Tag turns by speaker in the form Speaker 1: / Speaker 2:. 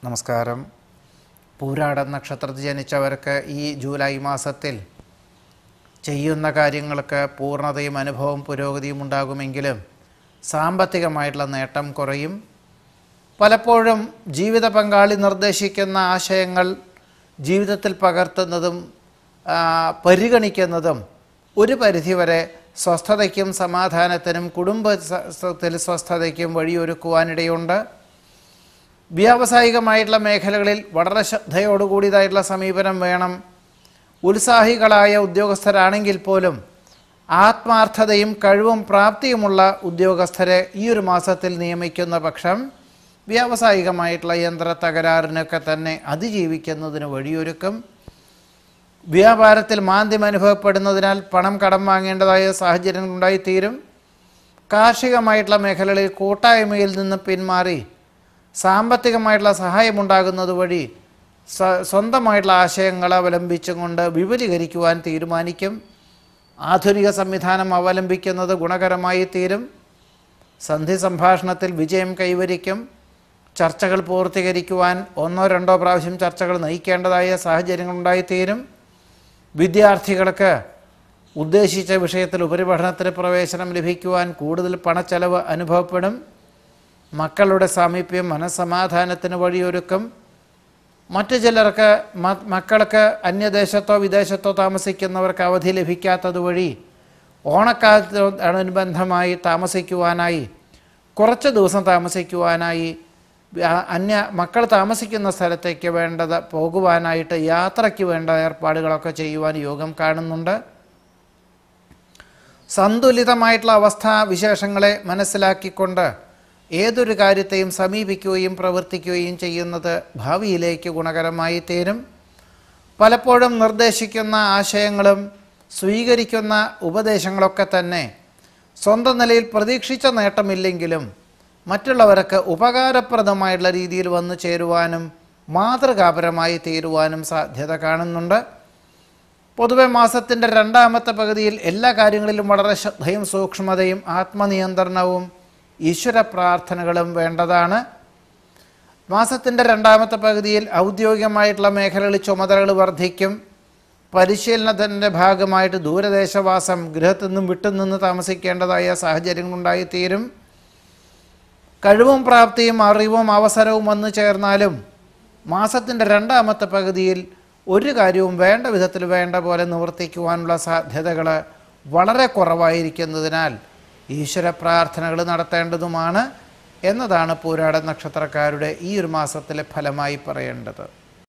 Speaker 1: നമസ്കാരം പൂരാടം നക്ഷത്രത്തിൽ ജനിച്ചവർക്ക് ഈ ജൂലൈ മാസത്തിൽ ചെയ്യുന്ന കാര്യങ്ങൾക്ക് പൂർണ്ണതയും അനുഭവവും പുരോഗതിയും ഉണ്ടാകുമെങ്കിലും സാമ്പത്തികമായിട്ടുള്ള നേട്ടം കുറയും പലപ്പോഴും ജീവിത പങ്കാളി നിർദ്ദേശിക്കുന്ന ആശയങ്ങൾ ജീവിതത്തിൽ പകർത്തുന്നതും ആ, പരിഗണിക്കുന്നതും ഒരു പരിധിവരെ സ്വസ്ഥതയ്ക്കും സമാധാനത്തിനും കുടുംബത്തിൽ സ്വസ്ഥതയ്ക്കും വഴിയൊരുക്കുവാനിടയുണ്ട് വ്യാവസായികമായിട്ടുള്ള മേഖലകളിൽ വളരെ ശ്രദ്ധയോടുകൂടിയതായിട്ടുള്ള സമീപനം വേണം ഉത്സാഹികളായ ഉദ്യോഗസ്ഥരാണെങ്കിൽ പോലും ആത്മാർത്ഥതയും കഴിവും പ്രാപ്തിയുമുള്ള ഉദ്യോഗസ്ഥരെ ഈ ഒരു മാസത്തിൽ നിയമിക്കുന്ന പക്ഷം വ്യാവസായികമായിട്ടുള്ള യന്ത്ര തകരാറിനൊക്കെ തന്നെ അതിജീവിക്കുന്നതിന് വഴിയൊരുക്കും വ്യാപാരത്തിൽ മാന്ദ്യം അനുഭവപ്പെടുന്നതിനാൽ പണം കടം വാങ്ങേണ്ടതായ സാഹചര്യങ്ങൾ ഉണ്ടായിത്തീരും കാർഷികമായിട്ടുള്ള മേഖലകളിൽ കൂട്ടായ്മയിൽ നിന്ന് പിന്മാറി സാമ്പത്തികമായിട്ടുള്ള സഹായമുണ്ടാകുന്നത് വഴി സ്വ- സ്വന്തമായിട്ടുള്ള ആശയങ്ങൾ അവലംബിച്ചും കൊണ്ട് വിപുലീകരിക്കുവാൻ തീരുമാനിക്കും ആധുനിക സംവിധാനം അവലംബിക്കുന്നത് ഗുണകരമായി തീരും സന്ധി സംഭാഷണത്തിൽ വിജയം കൈവരിക്കും ചർച്ചകൾ പൂർത്തീകരിക്കുവാൻ ഒന്നോ രണ്ടോ പ്രാവശ്യം ചർച്ചകൾ നയിക്കേണ്ടതായ സാഹചര്യങ്ങൾ ഉണ്ടായിത്തീരും വിദ്യാർത്ഥികൾക്ക് ഉദ്ദേശിച്ച വിഷയത്തിൽ ഉപരിപഠനത്തിന് പ്രവേശനം ലഭിക്കുവാൻ കൂടുതൽ പണച്ചെലവ് അനുഭവപ്പെടും മക്കളുടെ സാമീപ്യം മനസ്സമാധാനത്തിന് വഴിയൊരുക്കും മറ്റു ചിലർക്ക് മ- മക്കൾക്ക് അന്യദേശത്തോ വിദേശത്തോ താമസിക്കുന്നവർക്ക് അവധി ലഭിക്കാത്തത് വഴി ഓണക്കാലത്തോടനുബന്ധമായി താമസിക്കുവാനായി കുറച്ച് ദിവസം താമസിക്കുവാനായി ആ- അന്യ മക്കൾ താമസിക്കുന്ന സ്ഥലത്തേക്ക് വേണ്ടത് പോകുവാനായിട്ട് യാത്രയ്ക്ക് വേണ്ട ഏർപ്പാടുകളൊക്കെ ചെയ്യുവാൻ യോഗം കാണുന്നുണ്ട് സന്തുലിതമായിട്ടുള്ള അവസ്ഥാവിശേഷങ്ങളെ മനസ്സിലാക്കിക്കൊണ്ട് ഏതൊരു കാര്യത്തെയും സമീപിക്കുകയും പ്രവർത്തിക്കുകയും ചെയ്യുന്നത് ഭാവിയിലേക്ക് ഗുണകരമായി തീരും പലപ്പോഴും നിർദ്ദേശിക്കുന്ന ആശയങ്ങളും സ്വീകരിക്കുന്ന ഉപദേശങ്ങളൊക്കെ തന്നെ സ്വന്തം നിലയിൽ പ്രതീക്ഷിച്ച നേട്ടമില്ലെങ്കിലും മറ്റുള്ളവർക്ക് ഉപകാരപ്രദമായിട്ടുള്ള രീതിയിൽ വന്നു ചേരുവാനും മാതൃകാപരമായി തീരുവാനും സാധ്യത കാണുന്നുണ്ട് പൊതുവെ മാസത്തിൻ്റെ രണ്ടാമത്തെ പകുതിയിൽ എല്ലാ കാര്യങ്ങളിലും വളരെ ശ്രദ്ധയും സൂക്ഷ്മതയും ആത്മനിയന്ത്രണവും ഈശ്വര പ്രാർത്ഥനകളും വേണ്ടതാണ് മാസത്തിൻ്റെ രണ്ടാമത്തെ പകുതിയിൽ ഔദ്യോഗികമായിട്ടുള്ള മേഖലകളിൽ ചുമതലകൾ വർദ്ധിക്കും പരിശീലനത്തിൻ്റെ ഭാഗമായിട്ട് ദൂരദേശവാസം ഗൃഹത്തിൽ നിന്നും വിട്ടുനിന്ന് താമസിക്കേണ്ടതായ സാഹചര്യങ്ങളുണ്ടായിത്തീരും കഴിവും പ്രാപ്തിയും അറിവും അവസരവും വന്നു ചേർന്നാലും മാസത്തിൻ്റെ രണ്ടാമത്തെ പകുതിയിൽ ഒരു കാര്യവും വേണ്ട വിധത്തിൽ വേണ്ട പോലെ നിവർത്തിക്കുവാനുള്ള സാധ്യതകൾ വളരെ കുറവായിരിക്കുന്നതിനാൽ ഈശ്വര പ്രാർത്ഥനകൾ നടത്തേണ്ടതുമാണ് എന്നതാണ് പൂരാട നക്ഷത്രക്കാരുടെ ഈ ഒരു മാസത്തിലെ ഫലമായി പറയേണ്ടത്